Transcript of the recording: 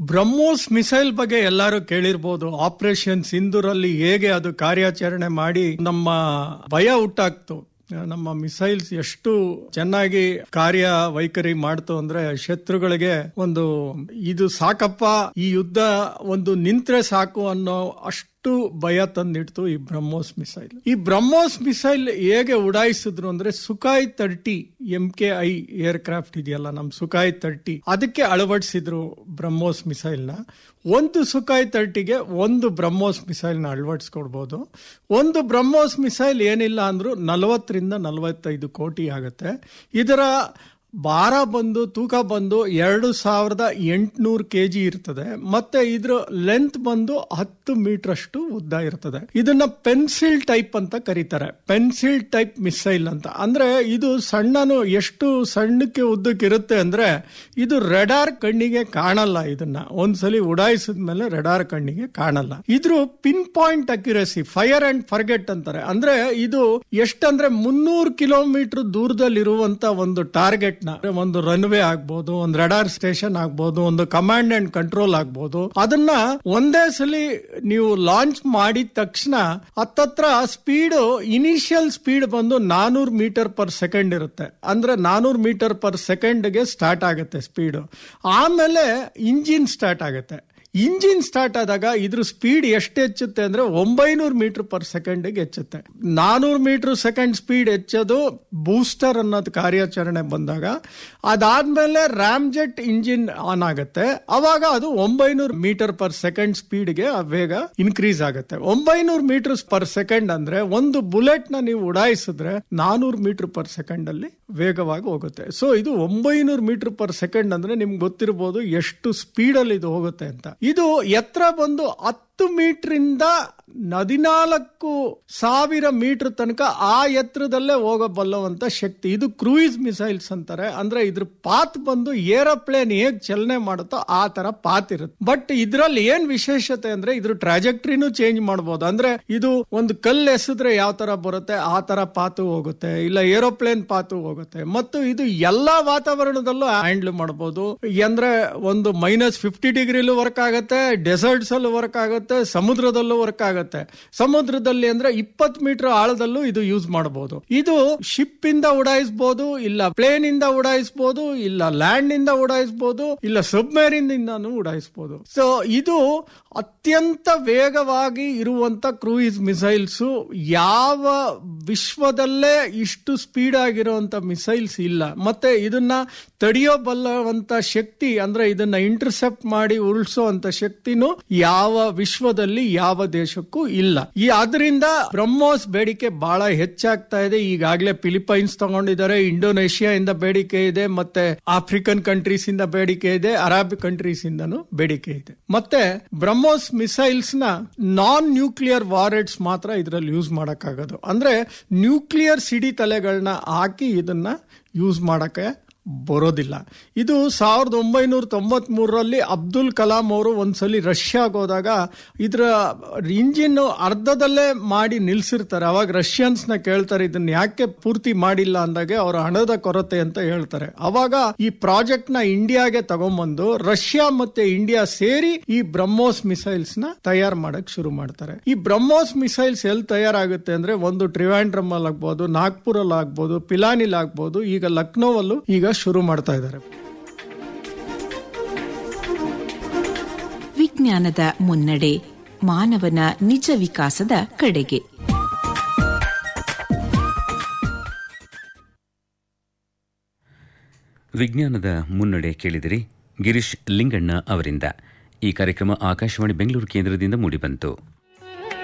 BrahMos missile ಬಗ್ಗೆ ಎಲ್ಲರೂ ಕೇಳಿರ್ಬೋದು ಆಪರೇಷನ್ ಸಿಂಧೂರಲ್ಲಿ ಹೇಗೆ ಅದು ಕಾರ್ಯಾಚರಣೆ ಮಾಡಿ ನಮ್ಮ ಭಯ ಹುಟ್ಟಾಕ್ತು ನಮ್ಮ ಮಿಸೈಲ್ಸ್ ಎಷ್ಟು ಚೆನ್ನಾಗಿ ಕಾರ್ಯ ವೈಖರಿ ಮಾಡ್ತು ಅಂದ್ರೆ ಶತ್ರುಗಳಿಗೆ ಒಂದು ಇದು ಸಾಕಪ್ಪ ಈ ಯುದ್ಧ ಒಂದು ನಿಂತ್ರೆ ಸಾಕು ಅನ್ನೋ ಅಷ್ಟು ಭಯ ತಂದಿಡ್ತು ಈ ಬ್ರಹ್ಮೋಸ್ ಮಿಸೈಲ್ ಈ ಬ್ರಹ್ಮೋಸ್ ಮಿಸೈಲ್ ಹೇಗೆ ಉಡಾಯಿಸಿದ್ರು ಅಂದ್ರೆ Sukhoi thirty M K I aircraft ಇದೆಯಲ್ಲ ನಮ್ ಸುಖಾಯ್ ತರ್ಟಿ ಅದಕ್ಕೆ ಅಳವಡಿಸಿದ್ರು ಬ್ರಹ್ಮೋಸ್ ಮಿಸೈಲ್ ನ ಒಂದು ಸುಖಾಯ್ ತರ್ಟಿಗೆ ಒಂದು ಬ್ರಹ್ಮೋಸ್ ಮಿಸೈಲ್ ನ ಅಳವಡಿಸ್ಕೊಡ್ಬೋದು ಒಂದು ಬ್ರಹ್ಮೋಸ್ ಮಿಸೈಲ್ ಏನಿಲ್ಲ ಅಂದ್ರೂ ನಲವತ್ತರಿಂದ ನಲವತ್ತೈದು ಕೋಟಿ ಆಗುತ್ತೆ ಇದರ ಭಾರ ಬಂದು ತೂಕ ಬಂದು ಎರಡು ಸಾವಿರದ ಎಂಟುನೂರು ಕೆ ಜಿ ಇರ್ತದೆ ಮತ್ತೆ ಇದ್ರ ಲೆಂತ್ ಬಂದು ಹತ್ತು ಮೀಟರ್ ಅಷ್ಟು ಉದ್ದ ಇರ್ತದೆ ಇದನ್ನ ಪೆನ್ಸಿಲ್ ಟೈಪ್ ಅಂತ ಕರೀತಾರೆ ಪೆನ್ಸಿಲ್ ಟೈಪ್ ಮಿಸೈಲ್ ಅಂತ ಅಂದ್ರೆ ಇದು ಸಣ್ಣನು ಎಷ್ಟು ಸಣ್ಣಕ್ಕೆ ಉದ್ದಕ್ಕೆ ಇರುತ್ತೆ ಅಂದ್ರೆ ಇದು ರೆಡಾರ್ ಕಣ್ಣಿಗೆ ಕಾಣಲ್ಲ ಇದನ್ನ ಒಂದ್ಸಲಿ ಉಡಾಯಿಸಿದ ಮೇಲೆ ರೆಡಾರ್ ಕಣ್ಣಿಗೆ ಕಾಣಲ್ಲ ಇದ್ರ pin point accuracy fire and forget ಅಂತಾರೆ ಅಂದ್ರೆ ಇದು ಎಷ್ಟಂದ್ರೆ ಮುನ್ನೂರು ಕಿಲೋಮೀಟರ್ ದೂರದಲ್ಲಿರುವಂತ ಒಂದು ಟಾರ್ಗೆಟ್ ನ ಒಂದು ರನ್ವೇ ಆಗ್ಬೋದು ಒಂದು ರೆಡಾರ್ ಸ್ಟೇಷನ್ ಆಗ್ಬೋದು ಒಂದು ಕಮಾಂಡ್ ಅಂಡ್ ಕಂಟ್ರೋಲ್ ಆಗ್ಬೋದು ಅದನ್ನ ಒಂದೇ ಸಲಿ ನೀವು ಲಾಂಚ್ ಮಾಡಿದ ತಕ್ಷಣ ಹತ್ತತ್ರ ಸ್ಪೀಡ್ ಇನಿಷಿಯಲ್ ಸ್ಪೀಡ್ ಬಂದು ನಾನೂರು ಮೀಟರ್ ಪರ್ ಸೆಕೆಂಡ್ ಇರುತ್ತೆ ಅಂದ್ರೆ ನಾನೂರು ಮೀಟರ್ ಪರ್ ಸೆಕೆಂಡ್ಗೆ ಸ್ಟಾರ್ಟ್ ಆಗುತ್ತೆ ಸ್ಪೀಡ್ ಆಮೇಲೆ ಇಂಜಿನ್ ಸ್ಟಾರ್ಟ್ ಆಗುತ್ತೆ ಇಂಜಿನ್ ಸ್ಟಾರ್ಟ್ ಆದಾಗ ಇದ್ರ ಸ್ಪೀಡ್ ಎಷ್ಟು ಹೆಚ್ಚುತ್ತೆ ಅಂದ್ರೆ ಒಂಬೈನೂರು ಮೀಟರ್ ಪರ್ ಸೆಕೆಂಡ್ಗೆ ಹೆಚ್ಚುತ್ತೆ ನಾನೂರು ಮೀಟರ್ ಸೆಕೆಂಡ್ ಸ್ಪೀಡ್ ಹೆಚ್ಚೋದು ಬೂಸ್ಟರ್ ಅನ್ನೋದು ಕಾರ್ಯಾಚರಣೆ ಬಂದಾಗ ಅದಾದ್ಮೇಲೆ ರಾಮ್ಜೆಟ್ ಇಂಜಿನ್ ಆನ್ ಆಗುತ್ತೆ ಅವಾಗ ಅದು ಒಂಬೈನೂರು ಮೀಟರ್ ಪರ್ ಸೆಕೆಂಡ್ ಸ್ಪೀಡ್ಗೆ ವೇಗ ಇನ್ಕ್ರೀಸ್ ಆಗುತ್ತೆ ಒಂಬೈನೂರು ಮೀಟರ್ ಪರ್ ಸೆಕೆಂಡ್ ಅಂದ್ರೆ ಒಂದು ಬುಲೆಟ್ ನ ನೀವು ಉಡಾಯಿಸಿದ್ರೆ ನಾನೂರು ಮೀಟರ್ ಪರ್ ಸೆಕೆಂಡ್ ಅಲ್ಲಿ ವೇಗವಾಗಿ ಹೋಗುತ್ತೆ ಸೊ ಇದು ಒಂಬೈನೂರು ಮೀಟರ್ ಪರ್ ಸೆಕೆಂಡ್ ಅಂದ್ರೆ ನಿಮ್ಗೆ ಗೊತ್ತಿರಬಹುದು ಎಷ್ಟು ಸ್ಪೀಡ್ ಅಲ್ಲಿ ಇದು ಹೋಗುತ್ತೆ ಅಂತ ಇದು ಎತ್ತರ ಬಂದು ಹತ್ತು ಮೀಟರ್ ಇಂದ ಹದಿನಾಲ್ಕು ಸಾವಿರ ಮೀಟರ್ ತನಕ ಆ ಎತ್ತರದಲ್ಲೇ ಹೋಗಬಲ್ಲವಂತ ಶಕ್ತಿ ಇದು ಕ್ರೂಯಿಸ್ ಮಿಸೈಲ್ಸ್ ಅಂತಾರೆ ಅಂದ್ರೆ ಇದ್ರ ಪಾತ್ ಬಂದು ಏರೋಪ್ಲೇನ್ ಹೇಗ್ ಚಲನೆ ಮಾಡುತ್ತೋ ಆ ತರ ಪಾತ್ ಇರುತ್ತೆ ಬಟ್ ಇದ್ರಲ್ಲಿ ಏನ್ ವಿಶೇಷತೆ ಅಂದ್ರೆ ಇದ್ರ ಟ್ರಾಜೆಕ್ಟ್ರಿನೂ ಚೇಂಜ್ ಮಾಡಬಹುದು ಅಂದ್ರೆ ಇದು ಒಂದು ಕಲ್ಲು ಎಸೆದ್ರೆ ಯಾವ ತರ ಬರುತ್ತೆ ಆ ತರ ಪಾತು ಹೋಗುತ್ತೆ ಇಲ್ಲ ಏರೋಪ್ಲೇನ್ ಪಾತು ಹೋಗುತ್ತೆ ಮತ್ತು ಇದು ಎಲ್ಲಾ ವಾತಾವರಣದಲ್ಲೂ ಹ್ಯಾಂಡಲ್ ಮಾಡಬಹುದು ಅಂದ್ರೆ ಒಂದು ಮೈನಸ್ ಫಿಫ್ಟಿ ಡಿಗ್ರಿಲೂ ವರ್ಕ್ ಆಗುತ್ತೆ ಡೆಸರ್ಟ್ಸ್ ಅಲ್ಲೂ ವರ್ಕ್ ಆಗುತ್ತೆ ಸಮುದ್ರದಲ್ಲೂ ವರ್ಕ್ ಆಗುತ್ತೆ ಸಮುದ್ರದಲ್ಲಿ ಅಂದ್ರೆ ಇಪ್ಪತ್ ಮೀಟರ್ ಆಳದಲ್ಲೂ ಇದು ಯೂಸ್ ಮಾಡಬಹುದು ಇದು ಶಿಪ್ ಇಂದ ಉಡಾಯಿಸಬಹುದು ಇಲ್ಲ ಪ್ಲೇನ್ ಇಂದ ಉಡಾಯಿಸಬಹುದು ಇಲ್ಲ ಲ್ಯಾಂಡ್ ಇಂದ ಉಡಾಯಿಸಬಹುದು ಇಲ್ಲ ಸಬ್ಮೇರಿನ್ ಇಂದಾನು ಉಡಾಯಿಸಬಹುದು ಸೊ ಇದು ಅತ್ಯಂತ ವೇಗವಾಗಿ ಇರುವಂತ ಕ್ರೂಯಿಸ್ ಮಿಸೈಲ್ಸ್ ಯಾವ ವಿಶ್ವದಲ್ಲೇ ಇಷ್ಟು ಸ್ಪೀಡ್ ಆಗಿರುವಂತ ಮಿಸೈಲ್ಸ್ ಇಲ್ಲ ಮತ್ತೆ ಇದನ್ನ ತಡೆಯೋಬಲ್ಲವಂತ ಶಕ್ತಿ ಅಂದ್ರೆ ಇದನ್ನ ಇಂಟರ್ಸೆಪ್ಟ್ ಮಾಡಿ ಉರುಳಿಸುವಂತ ಶಕ್ತಿನೂ ಯಾವ ವಿಶ್ವದಲ್ಲಿ ಯಾವ ದೇಶಕ್ಕೂ ಇಲ್ಲ ಈ ಅದರಿಂದ ಬ್ರಹ್ಮೋಸ್ ಬೇಡಿಕೆ ಬಹಳ ಹೆಚ್ಚಾಗ್ತಾ ಇದೆ ಈಗಾಗಲೇ ಫಿಲಿಪೈನ್ಸ್ ತಗೊಂಡಿದ್ದಾರೆ ಇಂಡೋನೇಷಿಯಾ ಇಂದ ಬೇಡಿಕೆ ಇದೆ ಮತ್ತೆ ಆಫ್ರಿಕನ್ ಕಂಟ್ರೀಸ್ ಇಂದ ಬೇಡಿಕೆ ಇದೆ ಅರಬ್ ಕಂಟ್ರೀಸ್ ಇಂದನೂ ಬೇಡಿಕೆ ಇದೆ ಮತ್ತೆ ಬ್ರಹ್ಮೋಸ್ ಮಿಸೈಲ್ಸ್ ನ ನಾನ್ ನ್ಯೂಕ್ಲಿಯರ್ ವಾರೆಟ್ಸ್ ಮಾತ್ರ ಇದರಲ್ಲಿ ಯೂಸ್ ಮಾಡಕ್ಕಾಗೋದು ಅಂದ್ರೆ ನ್ಯೂಕ್ಲಿಯರ್ ಸಿಡಿ ತಲೆಗಳನ್ನ ಹಾಕಿ ಇದನ್ನ ಯೂಸ್ ಮಾಡಕ್ಕೆ ಬರೋದಿಲ್ಲ ಇದು ಸಾವಿರದ ಒಂಬೈನೂರ ತೊಂಬತ್ ಮೂರರಲ್ಲಿ ಅಬ್ದುಲ್ ಕಲಾಂ ಅವರು ಒಂದ್ಸಲಿ ರಷ್ಯಾಗೆ ಹೋದಾಗ ಇದರ ಇಂಜಿನ್ ಅರ್ಧದಲ್ಲೇ ಮಾಡಿ ನಿಲ್ಸಿರ್ತಾರೆ ಅವಾಗ ರಷ್ಯನ್ಸ್ ನ ಕೇಳ್ತಾರೆ ಇದನ್ನ ಯಾಕೆ ಪೂರ್ತಿ ಮಾಡಿಲ್ಲ ಅಂದಾಗೆ ಅವರ ಹಣದ ಕೊರತೆ ಅಂತ ಹೇಳ್ತಾರೆ ಅವಾಗ ಈ ಪ್ರಾಜೆಕ್ಟ್ ನ ಇಂಡಿಯಾಗೆ ತಗೊಂಬಂದು ರಷ್ಯಾ ಮತ್ತೆ ಇಂಡಿಯಾ ಸೇರಿ ಈ ಬ್ರಹ್ಮೋಸ್ ಮಿಸೈಲ್ಸ್ ನ ತಯಾರು ಮಾಡಕ್ ಶುರು ಮಾಡ್ತಾರೆ ಈ ಬ್ರಹ್ಮೋಸ್ ಮಿಸೈಲ್ಸ್ ಎಲ್ಲಿ ತಯಾರಾಗುತ್ತೆ ಅಂದ್ರೆ ಒಂದು ಟ್ರಿವಾಂಡ್ರಮ್ ಅಲ್ಲಿ ಆಗ್ಬೋದು ನಾಗ್ಪುರ್ ಅಲ್ಲಿ ಆಗ್ಬೋದು ಪಿಲಾನಿಲ್ ಆಗ್ಬೋದು ಈಗ ಲಕ್ನೋವಲ್ಲೂ ಈಗ ಶುರು ಮಾಡ್ತಾ ಇದ್ದಾರೆ ವಿಜ್ಞಾನದ ಮುನ್ನಡೆ ಮಾನವನ ನಿಜ ವಿಕಾಸದ ಕಡೆಗೆ ವಿಜ್ಞಾನದ ಮುನ್ನಡೆ ಕೇಳಿದಿರಿ ಗಿರೀಶ್ ಲಿಂಗಣ್ಣ ಅವರಿಂದ ಈ ಕಾರ್ಯಕ್ರಮ ಆಕಾಶವಾಣಿ ಬೆಂಗಳೂರು ಕೇಂದ್ರದಿಂದ ಮೂಡಿಬಂತು